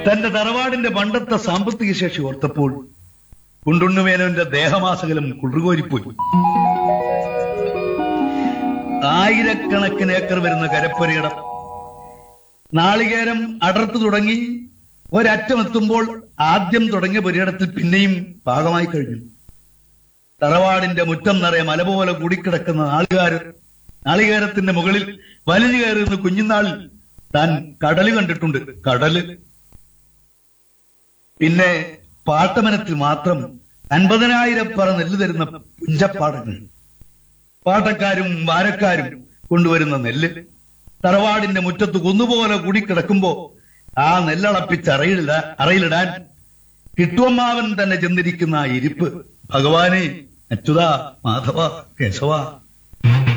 തന്റെ തറവാടിന്റെ പണ്ടത്തെ സാമ്പത്തിക ശേഷി ഓർത്തപ്പോൾ കുണ്ടുണ്ണുമേനോന്റെ ദേഹമാസകലം കുളിർകോരിപ്പോയി ആയിരക്കണക്കിന് ഏക്കർ വരുന്ന കരപ്പുരയിടം നാളികേരം അടർത്തു തുടങ്ങി ഒരറ്റമെത്തുമ്പോൾ ആദ്യം തുടങ്ങിയ പുരയിടത്തിൽ പിന്നെയും ഭാഗമായി കഴിഞ്ഞു തറവാടിന്റെ മുറ്റം നിറയെ മല പോലെ കൂടിക്കിടക്കുന്ന നാളികാര നാളികേരത്തിന്റെ മുകളിൽ വലിഞ്ഞു കയറുന്ന കുഞ്ഞുനാളിൽ താൻ കടല് കണ്ടിട്ടുണ്ട് കടല് പിന്നെ പാട്ടമനത്തിൽ മാത്രം അൻപതിനായിരം പറ നെല്ല് തരുന്ന പുഞ്ചപ്പാടങ്ങൾ പാട്ടക്കാരും വാരക്കാരും കൊണ്ടുവരുന്ന നെല്ല് തറവാടിന്റെ മുറ്റത്ത് കുന്നുപോലെ കൂടിക്കിടക്കുമ്പോ ആ നെല്ലളപ്പിച്ച് അറയിലിടാ അറയിലിടാൻ കിട്ടുവമ്മാവൻ തന്നെ ചെന്നിരിക്കുന്ന ആ ഇരിപ്പ് ഭഗവാനെ അച്യുത മാധവ കേശവ